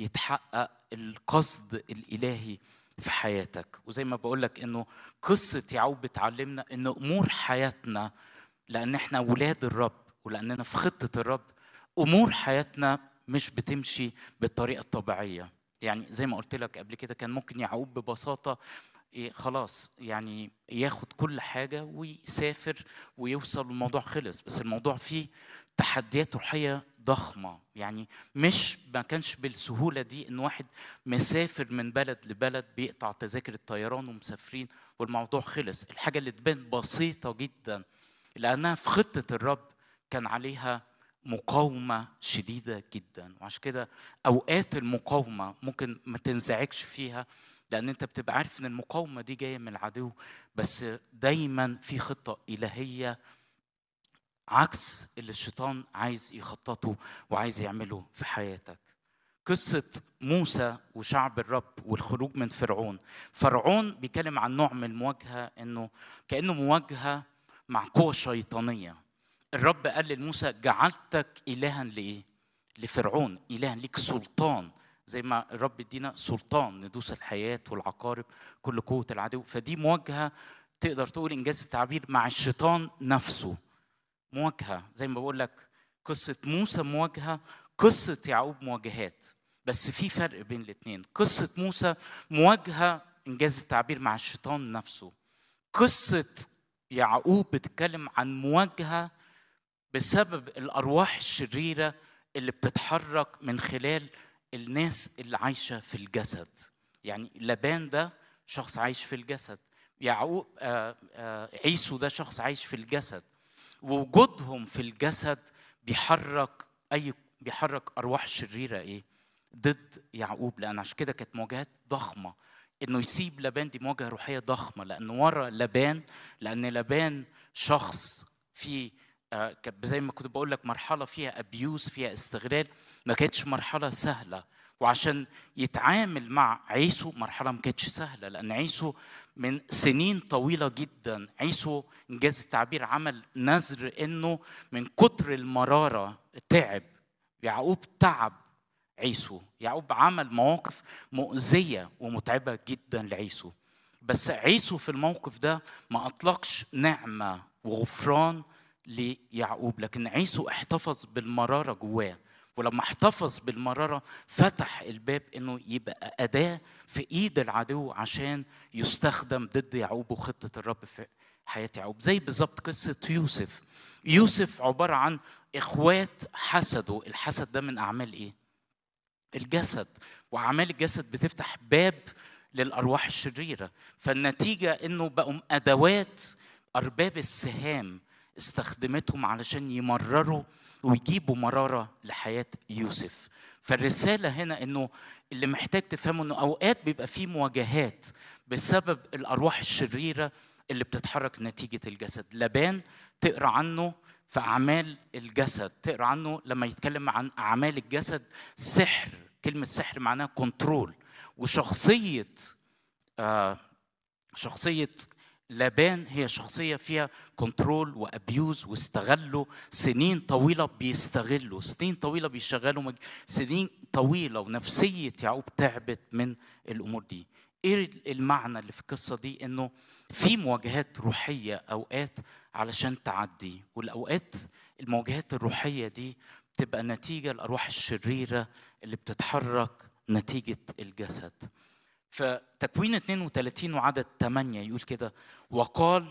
يتحقق القصد الالهي في حياتك وزي ما بقول لك انه قصه يعقوب بتعلمنا ان امور حياتنا لان احنا ولاد الرب ولاننا في خطه الرب امور حياتنا مش بتمشي بالطريقه الطبيعيه يعني زي ما قلت لك قبل كده كان ممكن يعقوب ببساطه إيه خلاص يعني ياخد كل حاجه ويسافر ويوصل الموضوع خلص بس الموضوع فيه تحديات روحيه ضخمه يعني مش ما كانش بالسهوله دي ان واحد مسافر من بلد لبلد بيقطع تذاكر الطيران ومسافرين والموضوع خلص الحاجه اللي تبان بسيطه جدا لانها في خطه الرب كان عليها مقاومة شديدة جدا وعشان كده أوقات المقاومة ممكن ما تنزعجش فيها لأن أنت بتبقى عارف إن المقاومة دي جاية من العدو بس دايما في خطة إلهية عكس اللي الشيطان عايز يخططه وعايز يعمله في حياتك قصة موسى وشعب الرب والخروج من فرعون فرعون بيتكلم عن نوع من المواجهة انه كأنه مواجهة مع قوة شيطانية الرب قال لموسى جعلتك إلها لإيه؟ لفرعون إلها ليك سلطان زي ما الرب ادينا سلطان ندوس الحياة والعقارب كل قوة العدو فدي مواجهة تقدر تقول إنجاز التعبير مع الشيطان نفسه مواجهة زي ما بقول لك قصة موسى مواجهة قصة يعقوب مواجهات بس في فرق بين الاثنين قصة موسى مواجهة إنجاز التعبير مع الشيطان نفسه قصة يعقوب بتتكلم عن مواجهة بسبب الأرواح الشريرة اللي بتتحرك من خلال الناس اللي عايشة في الجسد يعني لبان ده شخص عايش في الجسد يعقوب آه آه عيسو ده شخص عايش في الجسد ووجودهم في الجسد بيحرك اي بيحرك ارواح شريره ايه ضد يعقوب لان عشان كده كانت مواجهات ضخمه انه يسيب لبان دي مواجهه روحيه ضخمه لان ورا لبان لان لبان شخص في آه زي ما كنت بقول لك مرحله فيها ابيوز فيها استغلال ما كانتش مرحله سهله وعشان يتعامل مع عيسو مرحله ما كانتش سهله لان عيسو من سنين طويله جدا عيسو انجاز التعبير عمل نذر انه من كتر المراره تعب يعقوب تعب عيسو يعقوب عمل مواقف مؤذيه ومتعبه جدا لعيسو بس عيسو في الموقف ده ما اطلقش نعمه وغفران ليعقوب لكن عيسو احتفظ بالمراره جواه ولما احتفظ بالمراره فتح الباب انه يبقى اداه في ايد العدو عشان يستخدم ضد يعقوب وخطه الرب في حياه يعقوب زي بالظبط قصه يوسف يوسف عباره عن اخوات حسدوا الحسد ده من اعمال ايه الجسد واعمال الجسد بتفتح باب للارواح الشريره فالنتيجه انه بقوا ادوات ارباب السهام استخدمتهم علشان يمرروا ويجيبوا مراره لحياه يوسف فالرساله هنا انه اللي محتاج تفهمه انه اوقات بيبقى في مواجهات بسبب الارواح الشريره اللي بتتحرك نتيجه الجسد لبان تقرا عنه في اعمال الجسد تقرا عنه لما يتكلم عن اعمال الجسد سحر كلمه سحر معناها كنترول وشخصيه آه شخصيه لابان هي شخصية فيها كنترول وأبيوز واستغلوا سنين طويلة بيستغلوا سنين طويلة بيشغلوا مج... سنين طويلة ونفسية يعقوب تعبت من الأمور دي ايه المعنى اللي في القصة دي انه في مواجهات روحية اوقات علشان تعدي والاوقات المواجهات الروحية دي بتبقى نتيجة الارواح الشريرة اللي بتتحرك نتيجة الجسد فتكوين 32 وعدد 8 يقول كده وقال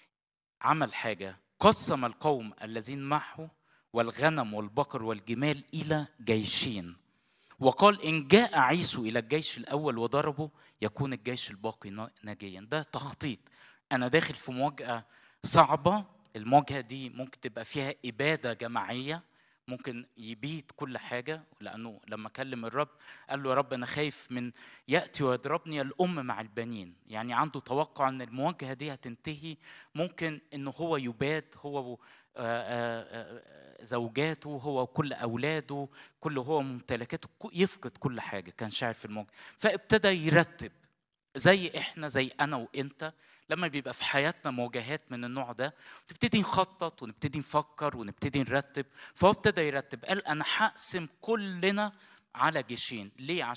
عمل حاجة قسم القوم الذين معه والغنم والبقر والجمال إلى جيشين وقال إن جاء عيسو إلى الجيش الأول وضربه يكون الجيش الباقي ناجيا ده تخطيط أنا داخل في مواجهة صعبة المواجهة دي ممكن تبقى فيها إبادة جماعية ممكن يبيت كل حاجة لأنه لما كلم الرب قال له يا رب أنا خايف من يأتي ويضربني الأم مع البنين يعني عنده توقع أن المواجهة دي هتنتهي ممكن أنه هو يباد هو زوجاته هو وكل أولاده كل هو ممتلكاته يفقد كل حاجة كان شاعر في المواجهة فابتدى يرتب زي احنا زي انا وانت لما بيبقى في حياتنا مواجهات من النوع ده نبتدي نخطط ونبتدي نفكر ونبتدي نرتب فهو ابتدى يرتب قال انا هقسم كلنا على جيشين ليه